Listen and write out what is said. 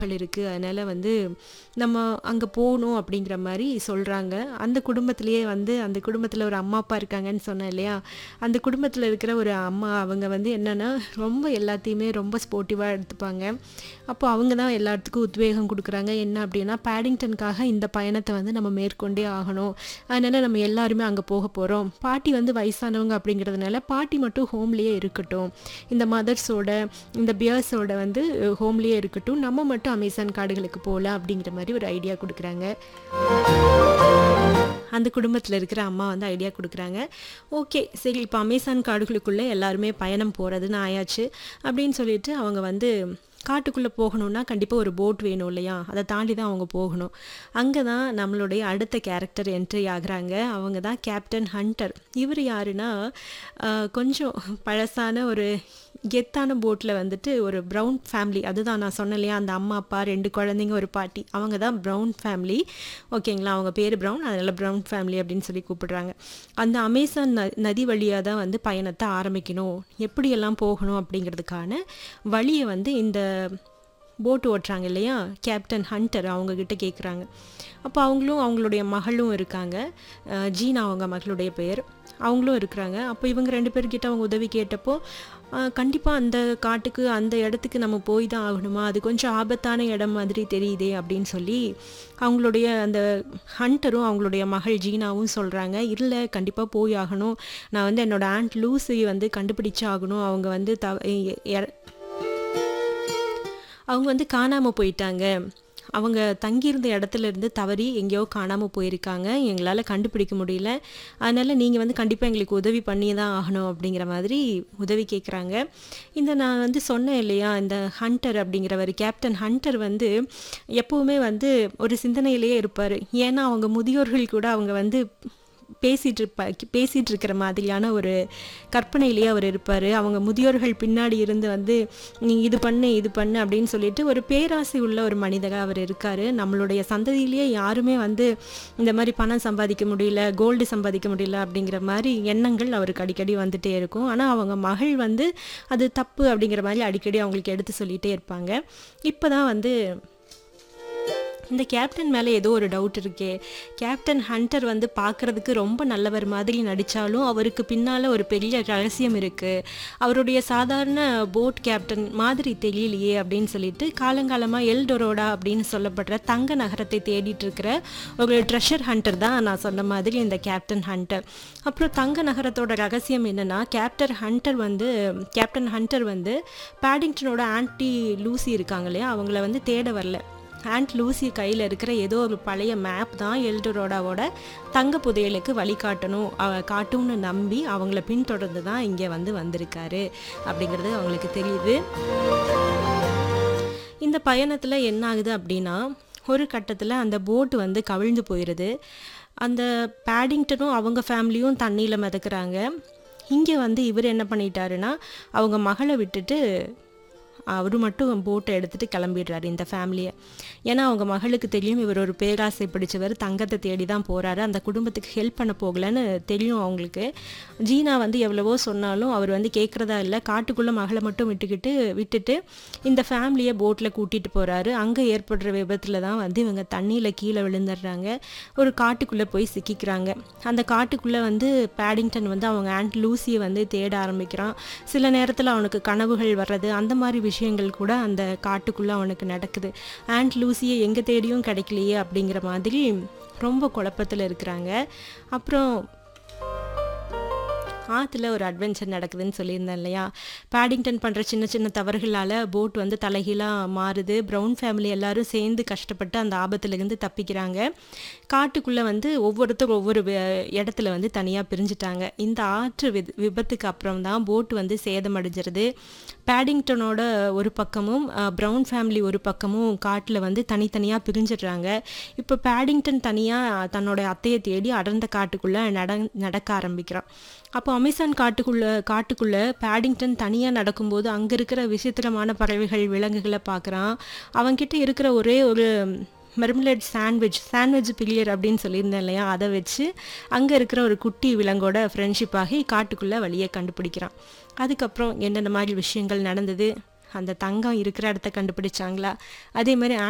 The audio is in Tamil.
இருக்குது அதனால் வந்து நம்ம அங்கே போகணும் அப்படிங்கிற மாதிரி சொல்கிறாங்க அந்த குடும்பத்திலேயே வந்து அந்த குடும்பத்தில் ஒரு அம்மா அப்பா இருக்காங்கன்னு சொன்னேன் இல்லையா அந்த குடும்பத்தில் இருக்கிற ஒரு அம்மா அவங்க வந்து என்னென்னா ரொம்ப எல்லாத்தையுமே ரொம்ப ஸ்போர்ட்டிவாக எடுத்துப்பாங்க அப்போ அவங்க தான் எல்லாத்துக்கும் உத்வேகம் கொடுக்குறாங்க என்ன அப்படின்னா பேடிங்டனுக்காக இந்த பயணத்தை வந்து நம்ம மேற்கொண்டே ஆகணும் அதனால் நம்ம எல்லாருமே அங்கே போக போகிறோம் பாட்டி வந்து வயசானவங்க அப்படிங்கிறதுனால பாட்டி மட்டும் ஹோம்லேயே இருக்கட்டும் இந்த மதர்ஸோட இந்த பியர்ஸோட வந்து ஹோம்லேயே இருக்கட்டும் நம்ம மட்டும் அமேசான் காடுகளுக்கு போகலாம் அப்படிங்கிற மாதிரி ஒரு ஐடியா கொடுக்குறாங்க அந்த குடும்பத்தில் இருக்கிற அம்மா வந்து ஐடியா கொடுக்குறாங்க ஓகே சரி இப்போ அமேசான் காடுகளுக்குள்ளே எல்லாருமே பயணம் போகிறதுன்னு ஆயாச்சு அப்படின்னு சொல்லிட்டு அவங்க வந்து காட்டுக்குள்ளே போகணுன்னா கண்டிப்பாக ஒரு போட் வேணும் இல்லையா அதை தாண்டி தான் அவங்க போகணும் அங்கே தான் நம்மளுடைய அடுத்த கேரக்டர் என்ட்ரி ஆகுறாங்க அவங்க தான் கேப்டன் ஹண்டர் இவர் யாருன்னா ஆஹ், கொஞ்சம் பழசான ஒரு கெத்தான போட்டில் வந்துட்டு ஒரு ப்ரௌன் ஃபேமிலி அதுதான் நான் சொன்னேன் இல்லையா அந்த அம்மா அப்பா ரெண்டு குழந்தைங்க ஒரு பாட்டி அவங்க தான் ப்ரௌன் ஃபேமிலி ஓகேங்களா அவங்க பேர் ப்ரௌன் அதனால் ப்ரௌன் ஃபேமிலி அப்படின்னு சொல்லி கூப்பிடுறாங்க அந்த அமேசான் ந நதி வழியாக தான் வந்து பயணத்தை ஆரம்பிக்கணும் எப்படியெல்லாம் போகணும் அப்படிங்கிறதுக்கான வழியை வந்து இந்த போட் ஓட்டுறாங்க இல்லையா கேப்டன் ஹண்டர் அவங்க கிட்ட கேட்குறாங்க அப்போ அவங்களும் அவங்களுடைய மகளும் இருக்காங்க அஹ் ஜீனா அவங்க மகளுடைய பேர் அவங்களும் இருக்கிறாங்க அப்போ இவங்க ரெண்டு பேர்கிட்ட அவங்க உதவி கேட்டப்போ கண்டிப்பாக அந்த காட்டுக்கு அந்த இடத்துக்கு நம்ம போய் தான் ஆகணுமா அது கொஞ்சம் ஆபத்தான இடம் மாதிரி தெரியுதே அப்படின்னு சொல்லி அவங்களுடைய அந்த ஹண்டரும் அவங்களுடைய மகள் ஜீனாவும் சொல்கிறாங்க இல்லை கண்டிப்பாக போய் ஆகணும் நான் வந்து என்னோட ஆண்ட் லூசி வந்து கண்டுபிடிச்சு ஆகணும் அவங்க வந்து த எ- எ- அவங்க வந்து காணாமல் போயிட்டாங்க அவங்க தங்கியிருந்த இடத்துல இருந்து தவறி எங்கேயோ காணாமல் போயிருக்காங்க எங்களால் கண்டுபிடிக்க முடியல அதனால் நீங்கள் வந்து கண்டிப்பாக எங்களுக்கு உதவி பண்ணி தான் ஆகணும் அப்படிங்கிற மாதிரி உதவி கேட்குறாங்க இந்த நான் வந்து சொன்னேன் இல்லையா இந்த ஹண்டர் அப்படிங்கிறவர் கேப்டன் ஹண்டர் வந்து எப்போவுமே வந்து ஒரு சிந்தனையிலேயே இருப்பார் ஏன்னா அவங்க முதியோர்கள் கூட அவங்க வந்து பேசிகிட்டு இருப்பா பேசிகிட்டு இருக்கிற மாதிரியான ஒரு கற்பனையிலேயே அவர் இருப்பார் அவங்க முதியோர்கள் பின்னாடி இருந்து வந்து நீ இது பண்ணு இது பண்ணு அப்படின்னு சொல்லிட்டு ஒரு பேராசை உள்ள ஒரு மனிதராக அவர் இருக்கார் நம்மளுடைய சந்ததியிலேயே யாருமே வந்து இந்த மாதிரி பணம் சம்பாதிக்க முடியல கோல்டு சம்பாதிக்க முடியல அப்படிங்கிற மாதிரி எண்ணங்கள் அவருக்கு அடிக்கடி வந்துட்டே இருக்கும் ஆனால் அவங்க மகள் வந்து அது தப்பு அப்படிங்கிற மாதிரி அடிக்கடி அவங்களுக்கு எடுத்து சொல்லிகிட்டே இருப்பாங்க இப்போ தான் வந்து இந்த கேப்டன் மேலே ஏதோ ஒரு டவுட் இருக்கே கேப்டன் ஹண்டர் வந்து பார்க்கறதுக்கு ரொம்ப நல்லவர் மாதிரி நடித்தாலும் அவருக்கு பின்னால் ஒரு பெரிய ரகசியம் இருக்குது அவருடைய சாதாரண போட் கேப்டன் மாதிரி தெரியலையே அப்படின்னு சொல்லிட்டு காலங்காலமாக எல்டொரோடா அப்படின்னு சொல்லப்படுற தங்க நகரத்தை தேடிட்டு இருக்கிற ஒரு ட்ரெஷர் ஹண்டர் தான் நான் சொன்ன மாதிரி இந்த கேப்டன் ஹண்டர் அப்புறம் தங்க நகரத்தோட ரகசியம் என்னன்னா கேப்டன் ஹண்டர் வந்து கேப்டன் ஹண்டர் வந்து பேடிங்டனோட ஆன்டி லூசி இருக்காங்க இல்லையா அவங்கள வந்து தேட வரல ஆண்ட் லூசி கையில் இருக்கிற ஏதோ ஒரு பழைய மேப் தான் எல்டரோடாவோட தங்க புதையலுக்கு வழிகாட்டணும் அவ காட்டும்னு நம்பி அவங்கள பின்தொடர்ந்து தான் இங்கே வந்து வந்திருக்காரு அப்படிங்கிறது அவங்களுக்கு தெரியுது இந்த பயணத்தில் என்ன ஆகுது அப்படின்னா ஒரு கட்டத்தில் அந்த போட் வந்து கவிழ்ந்து போயிடுது அந்த பேடிங்டனும் அவங்க ஃபேமிலியும் தண்ணியில் மிதக்குறாங்க இங்கே வந்து இவர் என்ன பண்ணிட்டாருன்னா அவங்க மகளை விட்டுட்டு அவர் மட்டும் போட்டை எடுத்துட்டு கிளம்பிடுறாரு இந்த ஃபேமிலியை ஏன்னா அவங்க மகளுக்கு தெரியும் இவர் ஒரு பேராசை பிடிச்சவர் தங்கத்தை தேடி தான் போகிறாரு அந்த குடும்பத்துக்கு ஹெல்ப் பண்ண போகலன்னு தெரியும் அவங்களுக்கு ஜீனா வந்து எவ்வளவோ சொன்னாலும் அவர் வந்து கேட்குறதா இல்லை காட்டுக்குள்ளே மகளை மட்டும் விட்டுக்கிட்டு விட்டுட்டு இந்த ஃபேமிலியை போட்டில் கூட்டிகிட்டு போகிறாரு அங்கே ஏற்படுற விபத்தில் தான் வந்து இவங்க தண்ணியில் கீழே விழுந்துடுறாங்க ஒரு காட்டுக்குள்ளே போய் சிக்கிக்கிறாங்க அந்த காட்டுக்குள்ளே வந்து பேடிங்டன் வந்து அவங்க ஆண்ட் லூசியை வந்து தேட ஆரம்பிக்கிறான் சில நேரத்தில் அவனுக்கு கனவுகள் வர்றது அந்த மாதிரி விஷயங்கள் கூட அந்த காட்டுக்குள்ளே அவனுக்கு நடக்குது ஆண்ட் லூசியை எங்கே தேடியும் கிடைக்கலையே அப்படிங்கிற மாதிரி ரொம்ப குழப்பத்தில் இருக்கிறாங்க அப்புறம் ஆற்றுல ஒரு அட்வென்ச்சர் நடக்குதுன்னு சொல்லியிருந்தேன் இல்லையா பேடிங்டன் பண்ணுற சின்ன சின்ன தவறுகளால் போட் வந்து தலைகீழாக மாறுது ப்ரௌன் ஃபேமிலி எல்லாரும் சேர்ந்து கஷ்டப்பட்டு அந்த ஆபத்துலேருந்து தப்பிக்கிறாங்க காட்டுக்குள்ளே வந்து ஒவ்வொருத்தரும் ஒவ்வொரு வே- இடத்துல வந்து தனியாக பிரிஞ்சுட்டாங்க இந்த ஆற்று வித் விபத்துக்கு அப்புறம் தான் போட் வந்து சேதமடைஞ்சிருது பேடிங்டனோட ஒரு பக்கமும் ப்ரௌன் ஃபேமிலி ஒரு பக்கமும் காட்டில் வந்து தனித்தனியாக பிரிஞ்சிடுறாங்க இப்போ பேடிங்டன் தனியாக தன்னோட அத்தையை தேடி அடர்ந்த காட்டுக்குள்ளே நட நடக்க ஆரம்பிக்கிறான் அப்போ அமேசான் காட்டுக்குள்ளே காட்டுக்குள்ளே பேடிங்டன் தனியாக நடக்கும்போது அங்கே இருக்கிற விசித்திரமான பறவைகள் விலங்குகளை பார்க்குறான் அவன்கிட்ட இருக்கிற ஒரே ஒரு மெர்மலேட் சாண்ட்விச் சாண்ட்விச் பிரியர் அப்படின்னு சொல்லியிருந்தேன் இல்லையா அதை வச்சு அங்கே இருக்கிற ஒரு குட்டி விலங்கோட ஃப்ரெண்ட்ஷிப் ஆகி காட்டுக்குள்ளே வழியை கண்டுபிடிக்கிறான் அதுக்கப்புறம் என்னென்ன மாதிரி விஷயங்கள் நடந்தது அந்த தங்கம் இருக்கிற இடத்த கண்டுபிடிச்சாங்களா அதே மாதிரி